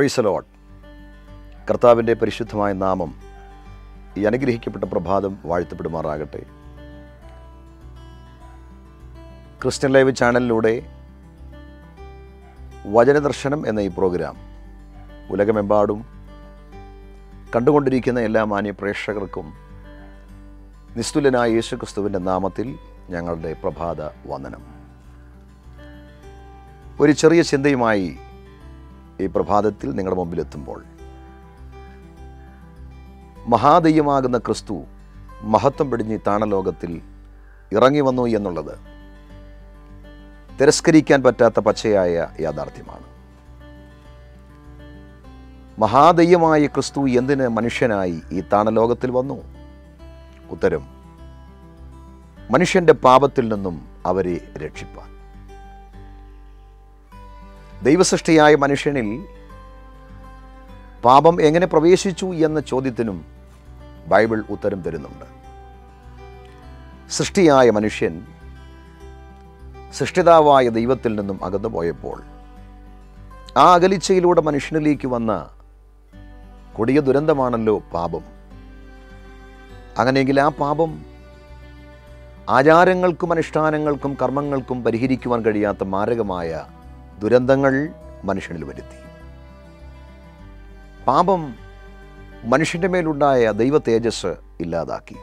പ്രൈസലോട്ട് കർത്താവിൻ്റെ പരിശുദ്ധമായ നാമം ഈ അനുഗ്രഹിക്കപ്പെട്ട പ്രഭാതം വാഴ്ത്തപ്പെടുമാറാകട്ടെ ക്രിസ്ത്യൻ ലൈവ് ചാനലിലൂടെ വചനദർശനം എന്ന ഈ പ്രോഗ്രാം ഉലകമെമ്പാടും കണ്ടുകൊണ്ടിരിക്കുന്ന എല്ലാ മാന്യ പ്രേക്ഷകർക്കും നിസ്തുലനായ യേശു ക്രിസ്തുവിൻ്റെ നാമത്തിൽ ഞങ്ങളുടെ പ്രഭാത വന്ദനം ഒരു ചെറിയ ചിന്തയുമായി ഈ പ്രഭാതത്തിൽ നിങ്ങളുടെ മുമ്പിലെത്തുമ്പോൾ മഹാദൈവമാകുന്ന ക്രിസ്തു മഹത്വം പിടിഞ്ഞ് ഈ താണലോകത്തിൽ ഇറങ്ങി വന്നു എന്നുള്ളത് തിരസ്കരിക്കാൻ പറ്റാത്ത പച്ചയായ യാഥാർത്ഥ്യമാണ് മഹാദൈവമായ ക്രിസ്തു എന്തിന് മനുഷ്യനായി ഈ താണലോകത്തിൽ വന്നു ഉത്തരം മനുഷ്യന്റെ പാപത്തിൽ നിന്നും അവരെ രക്ഷിപ്പാൻ ദൈവസൃഷ്ടിയായ മനുഷ്യനിൽ പാപം എങ്ങനെ പ്രവേശിച്ചു എന്ന ചോദ്യത്തിനും ബൈബിൾ ഉത്തരം തരുന്നുണ്ട് സൃഷ്ടിയായ മനുഷ്യൻ സൃഷ്ടിതാവായ ദൈവത്തിൽ നിന്നും അകന്നു പോയപ്പോൾ ആ അകലിച്ചയിലൂടെ മനുഷ്യനിലേക്ക് വന്ന കൊടിയ ദുരന്തമാണല്ലോ പാപം അങ്ങനെയെങ്കിൽ ആ പാപം ആചാരങ്ങൾക്കും അനുഷ്ഠാനങ്ങൾക്കും കർമ്മങ്ങൾക്കും പരിഹരിക്കുവാൻ കഴിയാത്ത മാരകമായ ദുരന്തങ്ങൾ മനുഷ്യനിൽ വരുത്തി പാപം മനുഷ്യന്റെ മേലുണ്ടായ ദൈവ തേജസ് ഇല്ലാതാക്കി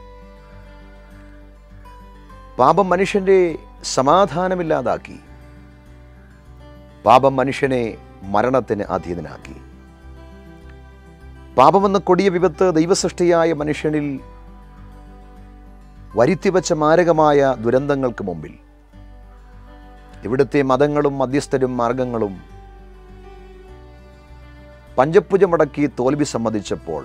പാപം മനുഷ്യന്റെ സമാധാനമില്ലാതാക്കി പാപം മനുഷ്യനെ മരണത്തിന് അധീനനാക്കി പാപമെന്ന കൊടിയ വിപത്ത് ദൈവസൃഷ്ടിയായ മനുഷ്യനിൽ വരുത്തിവെച്ച മാരകമായ ദുരന്തങ്ങൾക്ക് മുമ്പിൽ ഇവിടുത്തെ മതങ്ങളും മധ്യസ്ഥരും മാർഗങ്ങളും പഞ്ചപ്പുജമടക്കി തോൽവി സമ്മതിച്ചപ്പോൾ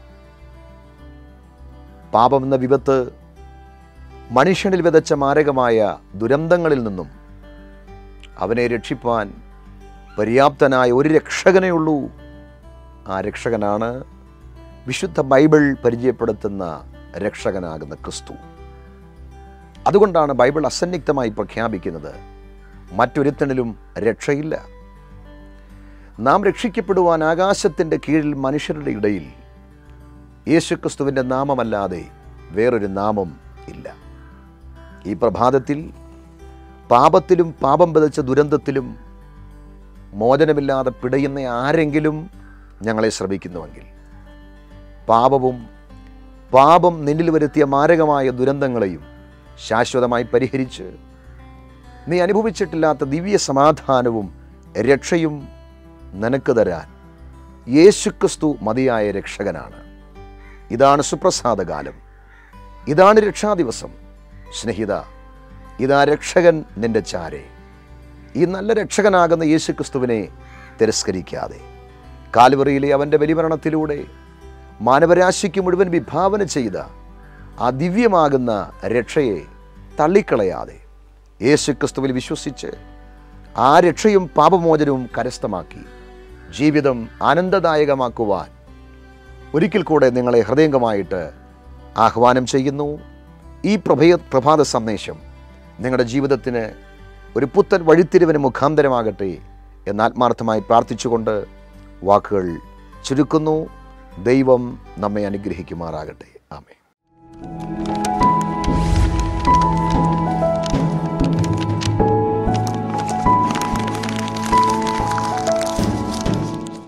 പാപമെന്ന വിപത്ത് മനുഷ്യനിൽ വിതച്ച മാരകമായ ദുരന്തങ്ങളിൽ നിന്നും അവനെ രക്ഷിപ്പാൻ പര്യാപ്തനായ ഒരു രക്ഷകനേ ഉള്ളൂ ആ രക്ഷകനാണ് വിശുദ്ധ ബൈബിൾ പരിചയപ്പെടുത്തുന്ന രക്ഷകനാകുന്ന ക്രിസ്തു അതുകൊണ്ടാണ് ബൈബിൾ അസന്നിഗ്ധമായി പ്രഖ്യാപിക്കുന്നത് മറ്റൊരുത്തണിലും രക്ഷയില്ല നാം രക്ഷിക്കപ്പെടുവാൻ ആകാശത്തിൻ്റെ കീഴിൽ മനുഷ്യരുടെ ഇടയിൽ യേശുക്രിസ്തുവിൻ്റെ നാമമല്ലാതെ വേറൊരു നാമം ഇല്ല ഈ പ്രഭാതത്തിൽ പാപത്തിലും പാപം വിതച്ച ദുരന്തത്തിലും മോചനമില്ലാതെ പിടയുന്ന ആരെങ്കിലും ഞങ്ങളെ ശ്രമിക്കുന്നുവെങ്കിൽ പാപവും പാപം നിന്നിൽ വരുത്തിയ മാരകമായ ദുരന്തങ്ങളെയും ശാശ്വതമായി പരിഹരിച്ച് നീ അനുഭവിച്ചിട്ടില്ലാത്ത ദിവ്യ സമാധാനവും രക്ഷയും നിനക്ക് തരാൻ യേശുക്രിസ്തു മതിയായ രക്ഷകനാണ് ഇതാണ് സുപ്രസാദകാലം ഇതാണ് രക്ഷാദിവസം സ്നേഹിത ഇതാ രക്ഷകൻ നിന്റെ ചാരെ ഈ നല്ല രക്ഷകനാകുന്ന യേശുക്രിസ്തുവിനെ തിരസ്കരിക്കാതെ കാൽവറിയിലെ അവൻ്റെ ബലിമരണത്തിലൂടെ മാനവരാശിക്ക് മുഴുവൻ വിഭാവന ചെയ്ത ആ ദിവ്യമാകുന്ന രക്ഷയെ തള്ളിക്കളയാതെ യേശുക്രിസ്തുവിൽ വിശ്വസിച്ച് ആ രക്ഷയും പാപമോചനവും കരസ്ഥമാക്കി ജീവിതം ആനന്ദദായകമാക്കുവാൻ ഒരിക്കൽ കൂടെ നിങ്ങളെ ഹൃദയംഗമായിട്ട് ആഹ്വാനം ചെയ്യുന്നു ഈ പ്രഭയ പ്രഭാത സന്ദേശം നിങ്ങളുടെ ജീവിതത്തിന് ഒരു പുത്തൻ വഴിത്തിരിവിന് മുഖാന്തരമാകട്ടെ എന്ന് ആത്മാർത്ഥമായി പ്രാർത്ഥിച്ചുകൊണ്ട് വാക്കുകൾ ചുരുക്കുന്നു ദൈവം നമ്മെ അനുഗ്രഹിക്കുമാറാകട്ടെ ആമേ